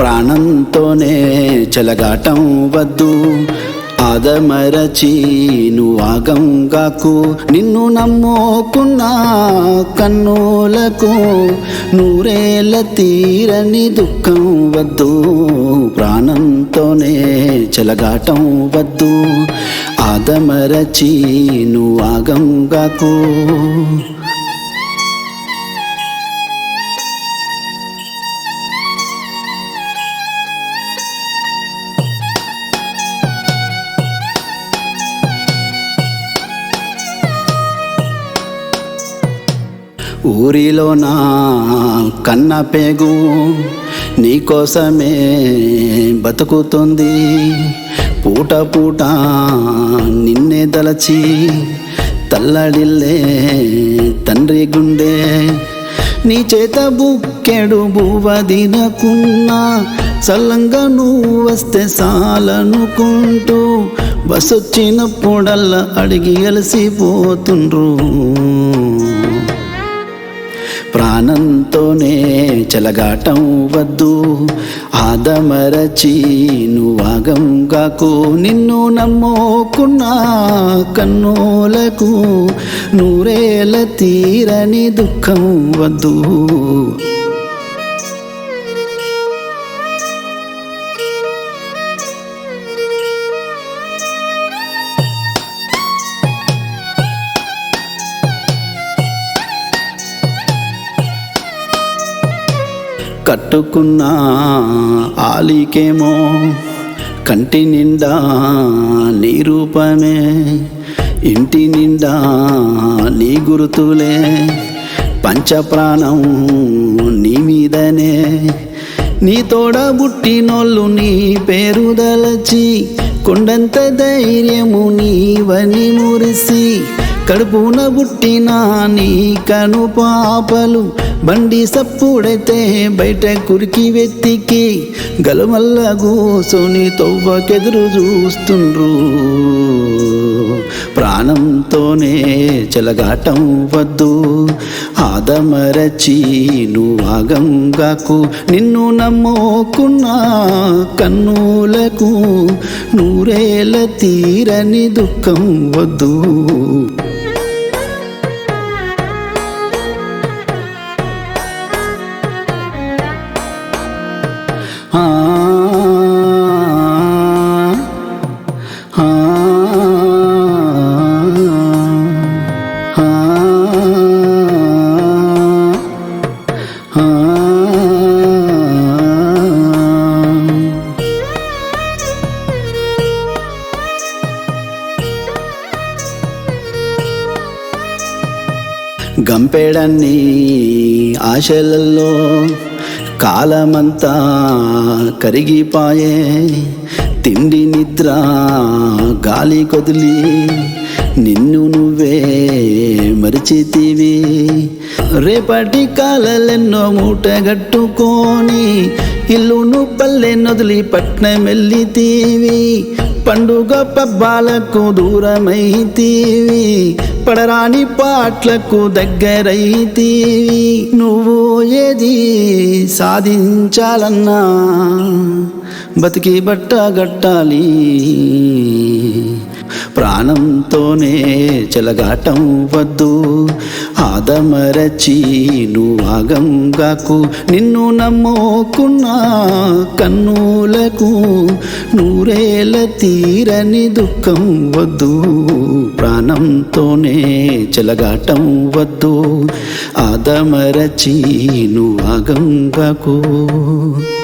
ప్రాణంతోనే చెలగాటం వద్దు ఆదమరచి నువ్వాగంగాకు నిన్ను నమ్ముకున్న కన్నులకు నూరేళ్ళ తీరని దుఃఖం వద్దు ప్రాణంతోనే చెలగాటం వద్దు ఆదమరచి నువ్వాగంగాకు ఊరిలో నా కన్న పేగు నీకోసమే బతుకుతుంది పూట పూట నిన్నే దలచి తల్లడిల్లే తండ్రి గుండె నీ చేత బుక్కెడు బువ్వదినకున్నా సల్లంగా నువ్వు వస్తే సాలనుకుంటూ బసొచ్చినప్పుడల్లా అడిగి అలసిపోతుండ్రు ప్రాణంతోనే చెలగాటం వద్దు ఆదమరచి నువ్వాగంగాకు నిన్ను నమ్ముకున్న కన్నులకు నూరేళ్ళ తీరని దుఃఖం వద్దు కట్టుకున్న ఆలికేమో కంటి నిండా నీ రూపమే ఇంటి నిండా నీ గురుతులే పంచప్రాణం నీ మీదనే నీ తోడ బుట్టినోళ్ళు నీ పేరు దలచి కొండంత ధైర్యము నీవని మురిసి కడుపున పుట్టిన నీ కను పాపలు బండి సప్పుడైతే బయట కురికి వెతికి గలమల్ల కూసోని తవ్వకెదురు చూస్తుండ్రు ప్రాణంతోనే చెలగాటం వద్దు ఆదమరచి నువ్వాగంగాకు నిన్ను నమ్ముకున్న కన్నులకు నూరేళ్ళ తీరని దుఃఖం వద్దు ఆ ఆ ఆ గంపెడన్ని ఆశలలో కాలమంతా కరిగిపాయే తిండి నిద్ర గాలి కొదిలి నిన్ను నువ్వే మరిచితివి రేపటి కాలలెన్నో మూటగట్టుకొని ఇల్లును పల్లె నొదిలి పట్నం వెళ్ళితీవి పండుగ పబ్బాలకు దూరమైతీవి పడరాని పాట్లకు దగ్గరైతీవి నువ్వు ఏది సాధించాలన్నా బతికి బట్ట గట్టాలి ప్రాణంతోనే చెలగాటం వద్దు ఆదమరచి నువ్వాగంగాకు నిన్ను నమ్ముకున్న కన్నులకు నూరేళ్ళ తీరని దుఃఖం వద్దు ప్రాణంతోనే చెలగాటం వద్దు ఆదమరచి నువ్వాగంగాకు